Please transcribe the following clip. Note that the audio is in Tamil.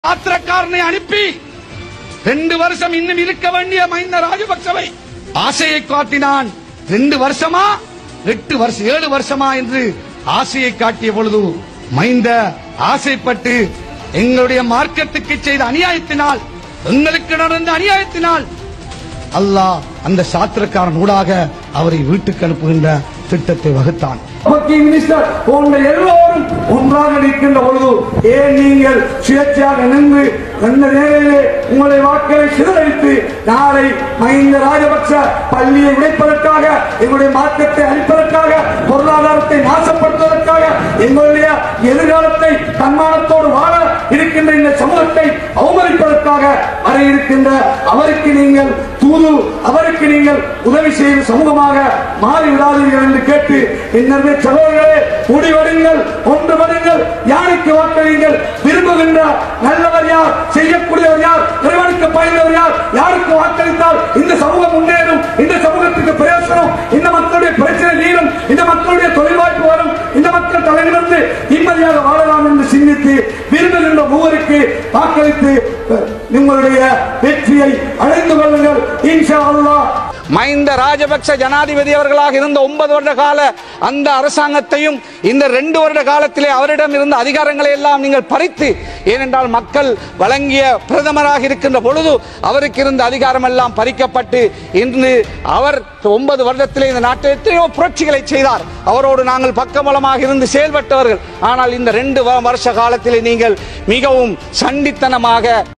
யாத்திரக்காரனை அனுப்பி ரெண்டு வருஷம் இன்னும் இருக்க வேண்டிய மஹிந்த ராஜபக்சவை ஆசையை காட்டினான் ரெண்டு வருஷமா எட்டு வருஷம் ஏழு வருஷமா என்று ஆசையை காட்டிய பொழுது மைந்த ஆசைப்பட்டு எங்களுடைய மார்க்கத்துக்கு செய்த அநியாயத்தினால் எங்களுக்கு நடந்த அநியாயத்தினால் அல்லாஹ் அந்த சாத்திரக்காரன் ஊடாக அவரை வீட்டுக்கு அனுப்புகின்ற திட்டத்தை வகுத்தான் அப்பத்தி மினிஸ்டர் போன்ற எல்லோரும் ஒன்றாக நிற்கின்ற பொழுது ஏன் நீங்கள் சுயேட்சையாக நின்று அந்த நேரிலே உங்களுடைய வாக்களை சிதறடித்து நாளை மஹிந்த ராஜபக்ச பள்ளியை உடைப்பதற்காக எங்களுடைய மார்க்கத்தை அழிப்பதற்காக பொருளாதாரத்தை நாசப்படுத்துவதற்காக எங்களுடைய எதிர்காலத்தை தன்மானத்தோடு வாழ இருக்கின்ற இந்த சமூகத்தை அவமதிப்பதற்காக வர இருக்கின்ற அவருக்கு நீங்கள் தூது அவருக்கு நீங்கள் உதவி செய்யும் சமூகமாக மாறிவிடாதீர்கள் என்று கேட்டு என்னவே சகோதரர்களே முடிவடுங்கள் ஒன்றுபடுங்கள் யாருக்கு வாக்களியுங்கள் விரும்புகின்ற நல்லவர் யார் செய்யக்கூடியவர் யார் இறைவனுக்கு பயந்தவர் யார் யாருக்கு வாக்களித்தால் இந்த சமூகம் முன்னேறும் இந்த சமூகத்துக்கு பிரயோசனம் இந்த மக்களுடைய பிரச்சனை தீரும் இந்த மக்களுடைய தொழில் வாய்ப்பு வரும் இந்த மக்கள் தலைநிமிர்ந்து நிம்மதியாக வாழலாம் என்று சிந்தித்து விரும்புகின்ற மூவருக்கு வாக்களித்து அஹ், உங்களுடைய வெற்றியை அடைந்து கொள்ளுங்கள் இன்ஷா அல்லாஹ் மஹிந்த ராஜபக்ச ஜனாதிபதி அவர்களாக இருந்த ஒன்பது வருட கால அந்த அரசாங்கத்தையும் இந்த ரெண்டு வருட காலத்திலே அவரிடம் இருந்த அதிகாரங்களை எல்லாம் நீங்கள் பறித்து ஏனென்றால் மக்கள் வழங்கிய பிரதமராக இருக்கின்ற பொழுது அவருக்கு இருந்த அதிகாரம் எல்லாம் பறிக்கப்பட்டு இன்று அவர் ஒன்பது வருடத்திலே இந்த நாட்டில் எத்தனையோ புரட்சிகளை செய்தார் அவரோடு நாங்கள் பக்கபலமாக இருந்து செயல்பட்டவர்கள் ஆனால் இந்த ரெண்டு வ- வருஷ காலத்திலே நீங்கள் மிகவும் சண்டித்தனமாக